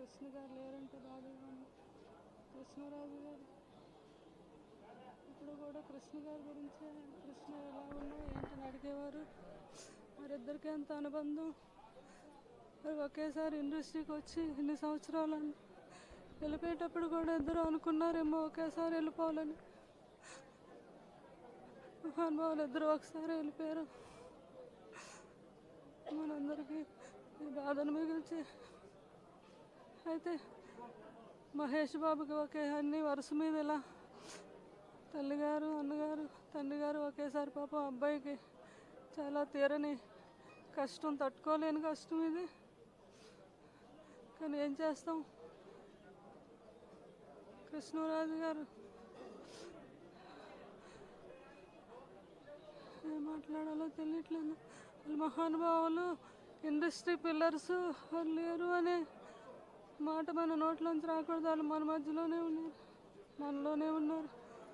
కృష్ణ గారు లేరంటే బాధగా ఉంది కృష్ణరాజు గారు ఇప్పుడు కూడా కృష్ణ గారి గురించే కృష్ణ ఎలా ఉన్నావు ఏంటని అడిగేవారు వారిద్దరికీ ఎంత అనుబంధం మరి ఒకేసారి ఇండస్ట్రీకి వచ్చి ఇన్ని సంవత్సరాలని వెళ్ళిపోయేటప్పుడు కూడా ఇద్దరు అనుకున్నారేమో ఒకేసారి వెళ్ళిపోవాలని మహానుభావులు ఇద్దరు ఒకసారి వెళ్ళిపోయారు మనందరికీ ఈ బాధను మిగిల్చి అయితే మహేష్ బాబుకి ఒకే అన్ని వరుస మీద ఇలా తల్లిగారు అన్నగారు తండ్రి గారు ఒకేసారి పాపం అబ్బాయికి చాలా తీరని కష్టం తట్టుకోలేని కష్టం ఇది కానీ ఏం చేస్తాం కృష్ణరాజు గారు ఏం మాట్లాడాలో తెలియట్లేదు వాళ్ళు మహానుభావులు ఇండస్ట్రీ పిల్లర్స్ వాళ్ళు లేరు అనే మాట మన నోట్లోంచి రాకూడదు వాళ్ళు మన మధ్యలోనే ఉన్నారు మనలోనే ఉన్నారు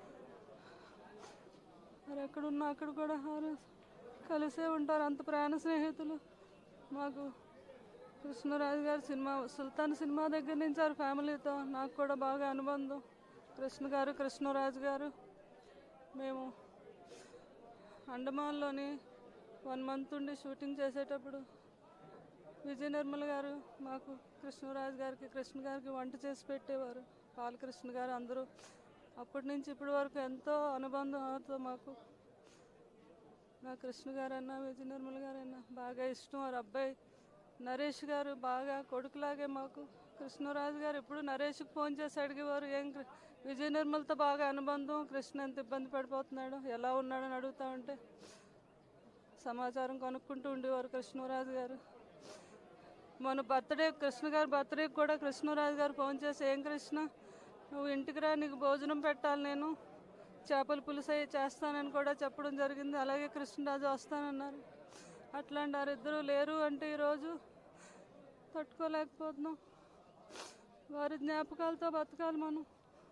మరి ఎక్కడున్నా అక్కడ కూడా వారు కలిసే ఉంటారు అంత ప్రాణ స్నేహితులు మాకు కృష్ణరాజు గారి సినిమా సుల్తాన్ సినిమా దగ్గర నుంచి వారి ఫ్యామిలీతో నాకు కూడా బాగా అనుబంధం కృష్ణ గారు కృష్ణరాజు గారు మేము అండమాన్లోని వన్ మంత్ ఉండి షూటింగ్ చేసేటప్పుడు విజయ నిర్మల్ గారు మాకు కృష్ణరాజు గారికి కృష్ణ గారికి వంట చేసి పెట్టేవారు బాలకృష్ణ గారు అందరూ అప్పటి నుంచి ఇప్పటి వరకు ఎంతో అనుబంధం అవుతుంది మాకు నా కృష్ణ గారన్నా విజయ నిర్మల్ గారన్నా బాగా ఇష్టం వారి అబ్బాయి నరేష్ గారు బాగా కొడుకులాగే మాకు కృష్ణరాజు గారు ఎప్పుడు నరేష్కి ఫోన్ చేసి అడిగేవారు ఏం కృ- విజయ నిర్మల్తో బాగా అనుబంధం కృష్ణ ఎంత ఇబ్బంది పడిపోతున్నాడు ఎలా ఉన్నాడని అడుగుతా ఉంటే సమాచారం కనుక్కుంటూ ఉండేవారు కృష్ణరాజు గారు మన బర్త్డే కృష్ణ గారి బర్త్డేకి కూడా కృష్ణరాజు గారు ఫోన్ చేసి ఏం కృష్ణ నువ్వు ఇంటికి రా నీకు భోజనం పెట్టాలి నేను చేపల పులుసు అయి చేస్తానని కూడా చెప్పడం జరిగింది అలాగే కృష్ణరాజు వస్తానన్నారు అట్లాంటి వారిద్దరూ లేరు అంటే ఈరోజు తట్టుకోలేకపోతున్నాం వారి జ్ఞాపకాలతో బతకాలి మనం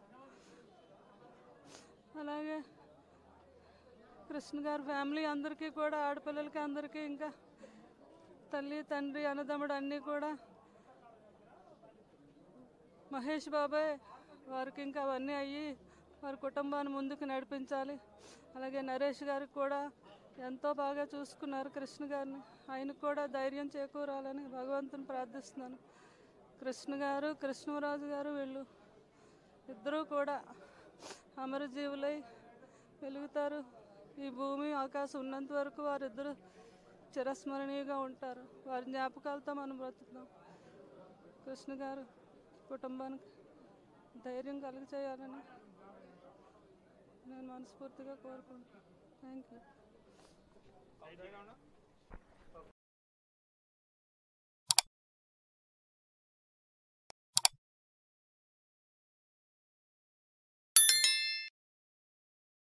అలాగే కృష్ణ గారి ఫ్యామిలీ అందరికీ కూడా ఆడపిల్లలకి అందరికీ ఇంకా తల్లి తండ్రి అన్నదమ్ముడు అన్నీ కూడా మహేష్ బాబాయ్ వారికి ఇంకా అవన్నీ అయ్యి వారి కుటుంబాన్ని ముందుకు నడిపించాలి అలాగే నరేష్ గారికి కూడా ఎంతో బాగా చూసుకున్నారు కృష్ణ గారిని ఆయనకు కూడా ధైర్యం చేకూరాలని భగవంతుని ప్రార్థిస్తున్నాను కృష్ణ గారు కృష్ణరాజు గారు వీళ్ళు ఇద్దరూ కూడా అమరజీవులై వెలుగుతారు ఈ భూమి ఆకాశం ఉన్నంత వరకు వారిద్దరూ చిరస్మరణీయంగా ఉంటారు వారి జ్ఞాపకాలతో మనం బ్రతుకుతాం కృష్ణ గారు కుటుంబానికి ధైర్యం కలిగి చేయాలని నేను మనస్ఫూర్తిగా కోరుకుంటున్నాను థ్యాంక్ యూ